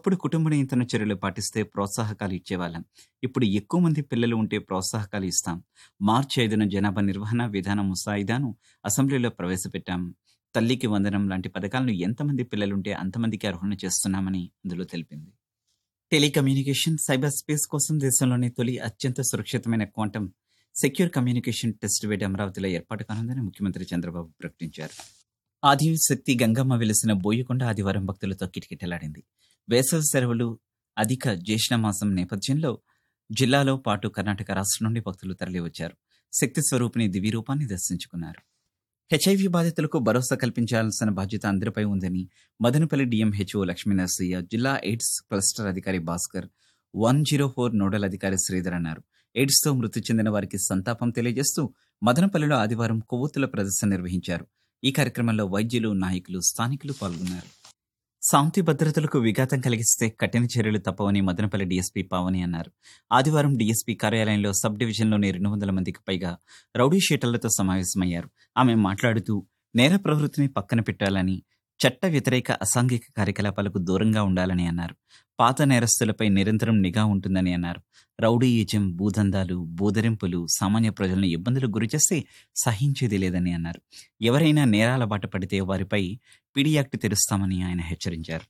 ఒకప్పుడు కుటుంబ నియంత్రణ చర్యలు పాటిస్తే ప్రోత్సాహకాలు ఇచ్చేవాళ్ళం ఇప్పుడు ఎక్కువ మంది పిల్లలు ఉంటే ప్రోత్సాహకాలు ఇస్తాం మార్చి ఐదున జనాభా నిర్వహణ విధాన ముసాయిదాను అసెంబ్లీలో ప్రవేశపెట్టాం తల్లికి వందనం లాంటి పథకాలను ఎంతమంది పిల్లలుంటే అంతమందికి అర్హులను చేస్తున్నామని అందులో తెలిపింది టెలికమ్యూనికేషన్ సైబర్ స్పేస్ కోసం దేశంలోని తొలి అత్యంత సురక్షితమైన క్వాంటం సెక్యూర్ కమ్యూనికేషన్ టెస్ట్ వేడి అమరావతిలో ఏర్పాటు కానుందని ముఖ్యమంత్రి చంద్రబాబు ప్రకటించారు ఆదిశక్తి గంగమ్మ వెలిసిన బోయకొండ ఆదివారం భక్తులతో కిటకిటలాడింది వేసవి సెలవులు అధిక జ్యేష్ఠ మాసం నేపథ్యంలో జిల్లాలో పాటు కర్ణాటక రాష్ట్రం నుండి భక్తులు తరలివచ్చారు శక్తి స్వరూపిణి దివి రూపాన్ని దర్శించుకున్నారు హెచ్ఐవి బాధితులకు భరోసా కల్పించాల్సిన బాధ్యత అందరిపై ఉందని మదనపల్లి డిఎంహెచ్ఓ లక్ష్మీనరసయ్య జిల్లా ఎయిడ్స్ క్లస్టర్ అధికారి Bhaskar one zero four nodal అధికారి శ్రీధర్ అన్నారు ఎయిడ్స్తో మృతి చెందిన వారికి సంతాపం తెలియజేస్తూ మదనపల్లిలో ఆదివారం కొవ్వొత్తుల ప్రదర్శన నిర్వహించారు ఈ కార్యక్రమంలో వైద్యులు నాయకులు స్థానికులు పాల్గొన్నారు శాంతి భద్రతలకు విఘాతం కలిగిస్తే కఠిన చర్యలు తప్పవని మదనపల్లి డీఎస్పీ పావని అన్నారు ఆదివారం డీఎస్పీ కార్యాలయంలో సబ్ డివిజన్లోని రెండు వందల మందికి పైగా రౌడీ షీటర్లతో సమావేశమయ్యారు ఆమె మాట్లాడుతూ నేర ప్రవృత్తిని పక్కన పెట్టాలని చట్ట వ్యతిరేక అసాంఘిక కార్యకలాపాలకు దూరంగా ఉండాలని అన్నారు పాత నేరస్తులపై నిరంతరం నిఘా ఉంటుందని అన్నారు రౌడీయిజం భూదందాలు బూదరింపులు సామాన్య ప్రజలను ఇబ్బందులకు గురిచేస్తే సహించేది లేదని అన్నారు ఎవరైనా నేరాల బాట పడితే వారిపై పిడి యాక్ట్ తెరుస్తామని ఆయన హెచ్చరించారు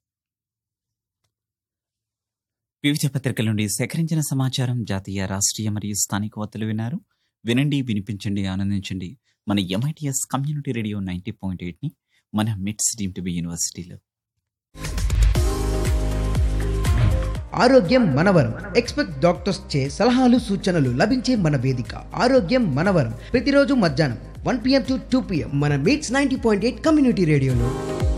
వివిధ పత్రికల నుండి సేకరించిన సమాచారం జాతీయ రాష్ట్రీయ మరియు స్థానిక వార్తలు విన్నారు వినండి వినిపించండి ఆనందించండి మన MITS community radio ninety point ఎయిట్ని మన మిడ్స్ డీమ్ టు బి యూనివర్సిటీలో ఆరోగ్యం మనవరం ఎక్స్పెక్ట్ డాక్టర్స్ చే సలహాలు సూచనలు లభించే మన వేదిక ఆరోగ్యం మనవరం ప్రతిరోజు మధ్యాహ్నం one PM to two PM మన MITS ninety point eight community రేడియోలో